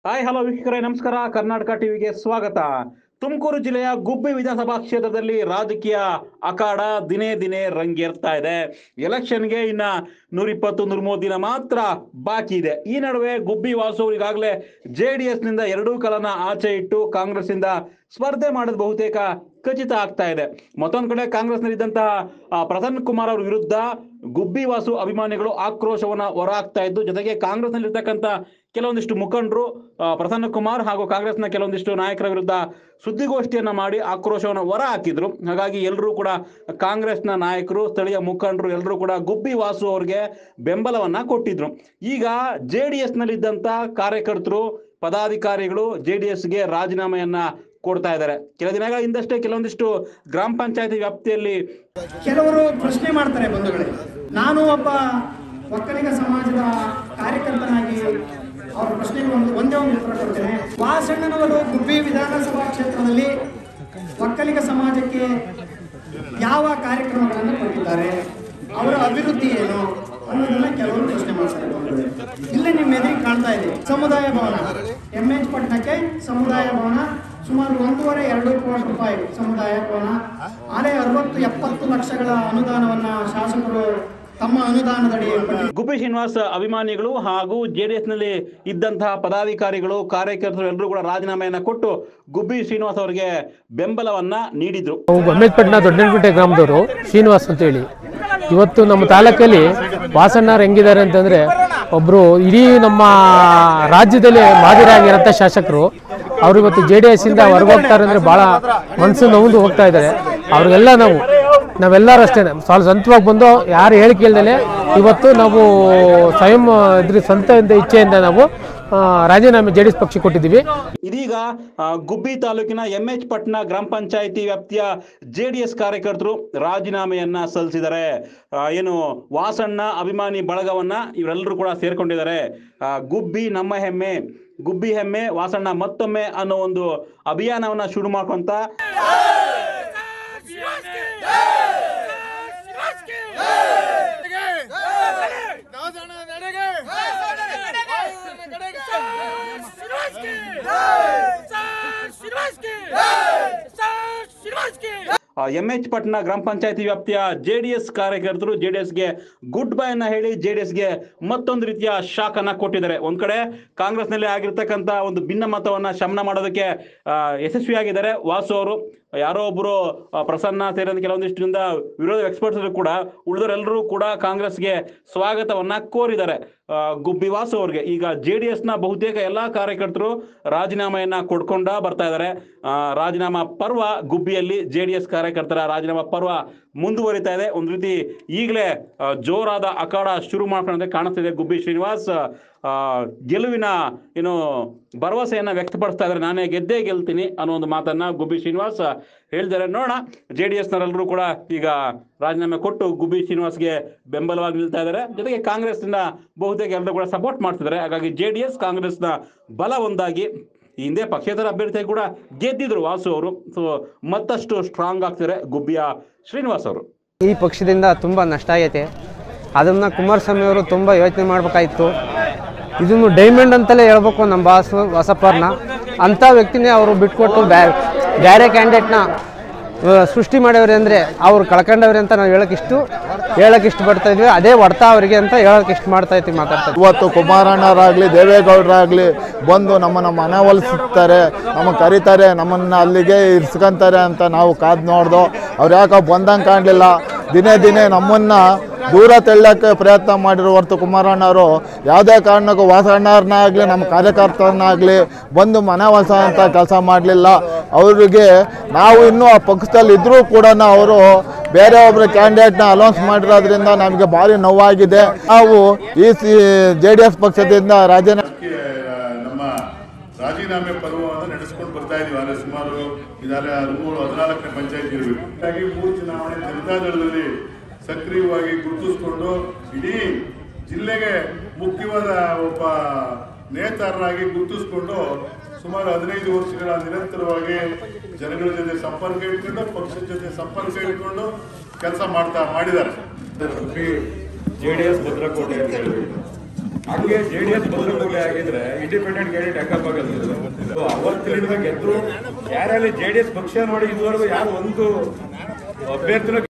Hi hello ವೀಕ್ಷಕರೇ ನಮಸ್ಕಾರ ಕರ್ನಾಟಕ ಟಿವಿಗೆ ಸ್ವಾಗತ ತುಮಕೂರು ಜಿಲ್ಲೆಯ ಗುಬ್ಬಿ ವಿಧಾನಸಭಾ ಕ್ಷೇತ್ರದಲ್ಲಿ ರಾಜಕೀಯ ಅಖಾಡ ದಿನೇ ದಿನೇ ರಂಗೇರ್ತಾ ಇದೆ ಎಲೆಕ್ಷನ್ಗೆ ಇನ್ನ ನೂರಿಪ್ಪತ್ತು ನೂರ ಮೂವತ್ತು ದಿನ ಮಾತ್ರ ಬಾಕಿ ಇದೆ ಈ ನಡುವೆ ಗುಬ್ಬಿ ವಾಸು ಅವರು ಈಗಾಗಲೇ ಜೆ ಡಿ ಎಸ್ ನಿಂದ ಎರಡೂ ಕಲನ ಆಚೆ ಇಟ್ಟು ಕಾಂಗ್ರೆಸ್ ಇಂದ ಸ್ಪರ್ಧೆ ಮಾಡೋದು ಬಹುತೇಕ ಖಚಿತ ಆಗ್ತಾ ಇದೆ ಮತ್ತೊಂದು ಕಡೆ ಕಾಂಗ್ರೆಸ್ನಲ್ಲಿದ್ದಂತಹ ಆ, ಪ್ರಸನ್ನ ಕುಮಾರ್ ಅವರ ವಿರುದ್ಧ ಗುಬ್ಬಿ ವಾಸು ಅಭಿಮಾನಿಗಳು ಆಕ್ರೋಶವನ್ನ ಹೊರಹಾಕ್ತಾ ಇದ್ದು ಜೊತೆಗೆ ಕಾಂಗ್ರೆಸ್ನಲ್ಲಿರ್ತಕ್ಕಂಥ ಕೆಲವೊಂದಿಷ್ಟು ಮುಖಂಡರು ಆ, ಪ್ರಸನ್ನ ಕುಮಾರ್ ಹಾಗೂ ಕಾಂಗ್ರೆಸ್ನ ಕೆಲವೊಂದಿಷ್ಟು ನಾಯಕರ ವಿರುದ್ಧ ಸುದ್ದಿಗೋಷ್ಠಿಯನ್ನ ಮಾಡಿ ಆಕ್ರೋಶವನ್ನು ಹೊರ ಹಾಕಿದ್ರು ಹಾಗಾಗಿ ಎಲ್ಲರೂ ಕೂಡ ಕಾಂಗ್ರೆಸ್ನ ನಾಯಕರು ಸ್ಥಳೀಯ ಮುಖಂಡರು ಎಲ್ಲರೂ ಕೂಡ ಗುಬ್ಬಿ ವಾಸು ಅವರಿಗೆ ಬೆಂಬಲವನ್ನ ಕೊಟ್ಟಿದ್ರು ಈಗ ಜೆ ಡಿ ಎಸ್ನಲ್ಲಿದ್ದಂಥ ಕಾರ್ಯಕರ್ತರು ಪದಾಧಿಕಾರಿಗಳು ಜೆ ಡಿ ಎಸ್ಗೆ ರಾಜೀನಾಮೆಯನ್ನ ಕೊಡ್ತಾ ಇದ್ದಾರೆ ಕೆಲ ದಿನಗಳ ಹಿಂದಷ್ಟೇ ಕೆಲವೊಂದಿಷ್ಟು ಗ್ರಾಮ ಪಂಚಾಯತಿ ವ್ಯಾಪ್ತಿಯಲ್ಲಿ ಕೆಲವರು ಪ್ರಶ್ನೆ ಮಾಡ್ತಾರೆ ಬಂಧುಗಳೇ ನಾನು ಒಬ್ಬ ಒಕ್ಕಲಿಗ ಸಮಾಜದ ಕಾರ್ಯಕರ್ತನಾಗಿ ಅವರ ಪ್ರಶ್ನೆಗೆ ಒಂದು ಒಂದೇ ಒಂದು ಉತ್ತರ ಕೊಡ್ತೇನೆ ವಾಸಣ್ಣನವರು ಗುಬ್ಬಿ ವಿಧಾನಸಭಾ ಕ್ಷೇತ್ರದಲ್ಲಿ ಒಕ್ಕಲಿಗ ಸಮಾಜಕ್ಕೆ ಯಾವ ಕಾರ್ಯಕ್ರಮಗಳನ್ನು ಕೊಟ್ಟಿದ್ದಾರೆ ಅವರ ಅಭಿವೃದ್ಧಿ ಏನು ಅನ್ನೋದನ್ನ ಕೆಲವರು ಪ್ರಶ್ನೆ ಮಾಡ್ತಾರೆ ಬಂಧುಗಳೇ. ಇಲ್ಲೇ ನಿಮ್ಮ ಎದುರಿಗೆ ಕಾಣ್ತಾ ಇದೆ ಸಮುದಾಯ ಭವನ ಎಂ ಎಚ್ ಪಟ್ಟಣಕ್ಕೆ ಸಮುದಾಯ ಭವನ ಸುಮಾರು ಒಂದೂವರೆ ಎರಡು ಕೋಟಿ ರೂಪಾಯಿ ಸಮುದಾಯ ಭವನ ಆಲೆ ಅರವತ್ತು ಎಪ್ಪತ್ತು ಲಕ್ಷಗಳ ಅನುದಾನವನ್ನ ಶಾಸಕರು ತಮ್ಮ ಅನುದಾನದಡಿ ಪಟ್ಟಿ ಗುಬ್ಬಿ ಶ್ರೀನಿವಾಸ್ ಅಭಿಮಾನಿಗಳು ಹಾಗೂ ಜೆ ಡಿ ಎಸ್ನಲ್ಲಿ ಇದ್ದಂತಹ ಪದಾಧಿಕಾರಿಗಳು ಕಾರ್ಯಕರ್ತರು ಎಲ್ಲರೂ ಕೂಡ ರಾಜೀನಾಮೆಯನ್ನ ಕೊಟ್ಟು ಗುಬ್ಬಿ ಶ್ರೀನಿವಾಸ್ ಅವರಿಗೆ ಬೆಂಬಲವನ್ನ ನೀಡಿದ್ರು ನಾವು ಬೊಮ್ಮೆಪಟ್ಟಣ ದೊಡ್ಡನಗುಂಟೆ ಗ್ರಾಮದವರು ಶ್ರೀನಿವಾಸ್ ಅಂತೇಳಿ ಇವತ್ತು ನಮ್ಮ ತಾಲೂಕಲ್ಲಿ ವಾಸಣ್ಣರು ಹೆಂಗಿದ್ದಾರೆ ಅಂತಂದರೆ ಒಬ್ಬರು ಇಡೀ ನಮ್ಮ ರಾಜ್ಯದಲ್ಲಿ ಮಾದರಿಯಾಗಿರೋಂಥ ಶಾಸಕರು ಅವರು ಇವತ್ತು ಜೆ ಡಿ ಎಸ್ಸಿಂದ ಹೊರಗೆ ಹೋಗ್ತಾರೆ ಅಂದರೆ ಭಾಳ ಮನಸ್ಸು ನೋವು ಹೋಗ್ತಾ ಇದ್ದಾರೆ ಅವ್ರಿಗೆಲ್ಲ ನಾವು ನಾವೆಲ್ಲರೂ ಅಷ್ಟೇ ಸ್ವಲ್ಪ ಸ್ವಂತವಾಗಿ ಬಂದು ಯಾರು ಹೇಳಿಕೆ ಇಲ್ದಲೆ ಇವತ್ತು ನಾವು ಸ್ವಯಂ ಇದ್ರ ಸ್ವಂತ ಇಚ್ಛೆಯಿಂದ ನಾವು ಆ, ರಾಜೀನಾಮೆ ಜೆ ಡಿ ಎಸ್ ಪಕ್ಷಕ್ಕೆ ಕೊಟ್ಟಿದ್ದೀವಿ ಇದೀಗ ಆ, ಗುಬ್ಬಿ ತಾಲೂಕಿನ ಎಂ ಎಚ್ ಪಟ್ನ ಗ್ರಾಮ ಪಂಚಾಯಿತಿ ವ್ಯಾಪ್ತಿಯ ಜೆ ಡಿ ಎಸ್ ಕಾರ್ಯಕರ್ತರು ರಾಜೀನಾಮೆಯನ್ನ ಸಲ್ಲಿಸಿದ್ದಾರೆ ಆ, ಏನು ವಾಸಣ್ಣ ಅಭಿಮಾನಿ ಬಳಗವನ್ನ ಇವರೆಲ್ಲರೂ ಕೂಡ ಸೇರ್ಕೊಂಡಿದ್ದಾರೆ ಆ, ಗುಬ್ಬಿ ನಮ್ಮ ಹೆಮ್ಮೆ ಗುಬ್ಬಿ ಹೆಮ್ಮೆ ವಾಸಣ್ಣ ಮತ್ತೊಮ್ಮೆ ಅನ್ನೋ ಒಂದು ಅಭಿಯಾನವನ್ನ ಶುರು ಮಾಡ್ಕೊಂತ ಎಂ ಎಚ್ ಪಟ್ನ ಗ್ರಾಮ ಪಂಚಾಯತಿ ವ್ಯಾಪ್ತಿಯ ಜೆ ಡಿ ಎಸ್ ಕಾರ್ಯಕರ್ತರು ಜೆ ಡಿ ಎಸ್ಗೆ ಗುಡ್ ಬೈ ಅನ್ನ ಹೇಳಿ ಜೆ ಡಿ ಎಸ್ಗೆ ಮತ್ತೊಂದು ರೀತಿಯ ಶಾಕ್ ಅನ್ನ ಕೊಟ್ಟಿದ್ದಾರೆ ಒಂದ್ ಕಡೆ ಕಾಂಗ್ರೆಸ್ನಲ್ಲಿ ಆಗಿರ್ತಕ್ಕಂಥ ಒಂದು ಭಿನ್ನ ಮತವನ್ನ ಶಮನ ಮಾಡೋದಕ್ಕೆ ಆ, ಯಶಸ್ವಿಯಾಗಿದ್ದಾರೆ ವಾಸು ಅವರು ಯಾರೋ ಒಬ್ಬರು ಆ, ಪ್ರಸನ್ನ ಸೇರಿದಂತೆ ಕೆಲವೊಂದಿಷ್ಟರಿಂದ ವಿರೋಧ ಎಕ್ಸ್ಪರ್ಟ್ಸ್ ಕೂಡ ಉಳಿದವರೆಲ್ಲರೂ ಕೂಡ ಕಾಂಗ್ರೆಸ್ಗೆ ಸ್ವಾಗತವನ್ನ ಕೋರಿದ್ದಾರೆ ಆ, ಗುಬ್ಬಿ ವಾಸು ಅವ್ರಿಗೆ ಈಗ ಜೆ ಡಿ ಎಸ್ನ ಬಹುತೇಕ ಎಲ್ಲಾ ಕಾರ್ಯಕರ್ತರು ರಾಜೀನಾಮೆಯನ್ನ ಕೊಡ್ಕೊಂಡ ಬರ್ತಾ ಇದ್ದಾರೆ ಆ, ರಾಜೀನಾಮಾ ಪರ್ವ ಗುಬ್ಬಿಯಲ್ಲಿ ಜೆ ಡಿ ಎಸ್ ಕಾರ್ಯಕರ್ತರ ರಾಜೀನಾಮಾ ಪರ್ವ ಮುಂದುವರಿತಾ ಇದೆ ಒಂದು ರೀತಿ ಈಗಲೇ ಆ, ಜೋರಾದ ಅಖಾಡ ಶುರು ಮಾಡ್ಕೊಂಡಂತೆ ಕಾಣಿಸ್ತಿದೆ ಗುಬ್ಬಿ ಶ್ರೀನಿವಾಸ್ ಆ, ಗೆಲುವಿನ ಏನು ಭರವಸೆಯನ್ನ ವ್ಯಕ್ತಪಡಿಸ್ತಾ ಇದ್ದಾರೆ ನಾನೇ ಗೆದ್ದೇ ಗೆಲ್ತೀನಿ ಅನ್ನೋ ಒಂದು ಮಾತನ್ನ ಗುಬ್ಬಿ ಶ್ರೀನಿವಾಸ್ ಹೇಳಿದ್ದಾರೆ ನೋಡೋಣ ಜೆ ಡಿ ಎಸ್ನವರೆಲ್ಲರೂ ಕೂಡ ಈಗ ರಾಜೀನಾಮೆ ಕೊಟ್ಟು ಗುಬ್ಬಿ ಶ್ರೀನಿವಾಸ್ಗೆ ಬೆಂಬಲವಾಗಿ ನಿಲ್ತಾ ಇದ್ದಾರೆ ಜೊತೆಗೆ ಕಾಂಗ್ರೆಸ್ನಿಂದ ಬಹುತೇಕ ಎಲ್ಲರೂ ಕೂಡ ಸಪೋರ್ಟ್ ಮಾಡ್ತಿದ್ದಾರೆ ಹಾಗಾಗಿ ಜೆ ಡಿ ಎಸ್ ಕಾಂಗ್ರೆಸ್ನ ಬಲ ಒಂದಾಗಿ ಈ ಹಿಂದೆ ಪಕ್ಷೇತರ ಅಭ್ಯರ್ಥಿ ಕೂಡ ಗೆದ್ದಿದ್ರು ವಾಸು ಅವರು ಸೊ ಮತ್ತಷ್ಟು ಸ್ಟ್ರಾಂಗ್ ಆಗ್ತಿದ್ದಾರೆ ಗುಬ್ಬಿಯ ಶ್ರೀನಿವಾಸ್ ಅವರು ಈ ಪಕ್ಷದಿಂದ ತುಂಬ ನಷ್ಟ ಆಗೈತೆ ಅದನ್ನು ಕುಮಾರಸ್ವಾಮಿ ಅವರು ತುಂಬ ಯೋಚನೆ ಮಾಡಬೇಕಾಯಿತು ಇದನ್ನು ಡೈಮಂಡ್ ಅಂತಲೇ ಹೇಳ್ಬೇಕು ನಮ್ಮ ಬಾಸು ಹೊಸಪ್ಪರ್ನ ಅಂಥ ವ್ಯಕ್ತಿನೇ ಅವರು ಬಿಟ್ಕೊಟ್ಟು ಬ್ಯಾ ಬೇರೆ ಕ್ಯಾಂಡಿಡೇಟ್ನ ಸೃಷ್ಟಿ ಮಾಡ್ಯವ್ರೆ ಅಂದರೆ ಅವ್ರು ಕಳ್ಕೊಂಡವ್ರೆ ಅಂತ ನಾವು ಹೇಳೋಕ್ಕಿಷ್ಟು ಹೇಳೋಕೆ ಇಷ್ಟಪಡ್ತಾ ಇದ್ವಿ ಅದೇ ಹೊಡ್ತಾ ಅವರಿಗೆ ಅಂತ ಹೇಳೋಕೆ ಇಷ್ಟು ಮಾಡ್ತಾ ಇರ್ತೀವಿ ಮಾತಾಡ್ತಾ ಇದ್ವಿ. ಇವತ್ತು ಕುಮಾರಣ್ಣರಾಗಲಿ ದೇವೇಗೌಡರಾಗಲಿ ಬಂದು ನಮ್ಮನ್ನು ಮನವೊಲಿಸುತ್ತಾರೆ ನಮಗೆ ಕರೀತಾರೆ ನಮ್ಮನ್ನು ಅಲ್ಲಿಗೆ ಇರ್ಸ್ಕೊಂತಾರೆ ಅಂತ ನಾವು ಕಾದು ನೋಡ್ದು ಅವ್ರು ಯಾಕೋ ಬಂದಂಗೆ ಕಾಣಲಿಲ್ಲ ದಿನೇ ದಿನೇ ನಮ್ಮನ್ನು ದೂರ ತೆಳ್ಳಕ್ಕೆ ಪ್ರಯತ್ನ ಮಾಡಿರೋ ಹೊರತು ಕುಮಾರಣ್ಣವರು ಯಾವುದೇ ಕಾರಣಕ್ಕೂ ವಾಸಣ್ಣವ್ರನ್ನಾಗಲಿ ನಮ್ಮ ಕಾರ್ಯಕರ್ತರನ್ನಾಗಲಿ ಬಂದು ಮನವೊಲಿಸೋಂಥ ಕೆಲಸ ಮಾಡಲಿಲ್ಲ ಅವರಿಗೆ ನಾವು ಇನ್ನೂ ಆ ಪಕ್ಷದಲ್ಲಿ ಇದ್ದರೂ ಕೂಡ ಅವರು ಬೇರೆ ಒಬ್ಬರ ಕ್ಯಾಂಡಿಡೇಟ್ನ ಅಲೌನ್ಸ್ ಮಾಡಿರೋದ್ರಿಂದ ನಮಗೆ ಭಾರಿ ನೋವಾಗಿದೆ ನಾವು ಈ ಸಿ ಜೆ ಡಿ ಎಸ್ ಪಕ್ಷದಿಂದ ರಾಜೀನಾಮೆ ಅದಕ್ಕೆ ನಮ್ಮ ರಾಜೀನಾಮೆ ಪರ್ವವನ್ನು ನಡೆಸ್ಕೊಂಡು ಬರ್ತಾ ಇದೀವಿ ಆದರೆ ಸುಮಾರು ಇದಾರೆ ಹದಿಮೂರು ಹದಿನಾಲ್ಕನೇ ಪಂಚಾಯತ್ ಇರಬೇಕು ಹೀಗಾಗಿ ಮೂರು ಚುನಾವಣೆ ಜನತಾದಳದಲ್ಲಿ ಸಕ್ರಿಯವಾಗಿ ಗುರುತಿಸಿಕೊಂಡು ಇಡೀ ಜಿಲ್ಲೆಗೆ ಮುಖ್ಯವಾದ ಒಬ್ಬ ನೇತಾರರಾಗಿ ಗುರುತಿಸಿಕೊಂಡು ಸುಮಾರು ಹದಿನೈದು ವರ್ಷಗಳ ನಿರಂತರವಾಗಿ ಜನಗಳ ಜೊತೆ ಸಂಪರ್ಕ ಇಟ್ಕೊಂಡು ಪಕ್ಷದ ಜೊತೆ ಸಂಪರ್ಕ ಇಟ್ಕೊಂಡು ಕೆಲಸ ಮಾಡ್ತಾ ಮಾಡಿದ್ದಾರೆ ಜೆ ಡಿ ಎಸ್ ಭದ್ರಕೋಟೆ ಅಂತ ಹೇಳಿ ಹಂಗೆ ಜೆ ಡಿ ಎಸ್ ಬದಲಾವಣೆ ಆಗಿದ್ರೆ ಇಂಡಿಪೆಂಡೆಂಟ್ ಕ್ಯಾಂಡಿಡೇಟ್ ಹಾಕಬೇಕಾಗಿತ್ತು ಸೊ ಅವತ್ತಿನಿಂದ ಗೆದ್ರು ಯಾರಲ್ಲಿ ಜೆ ಡಿ ಎಸ್ ಪಕ್ಷ ನೋಡಿ ಇದುವರೆಗೂ ಯಾರು ಒಂದು ಅಭ್ಯರ್ಥಿನ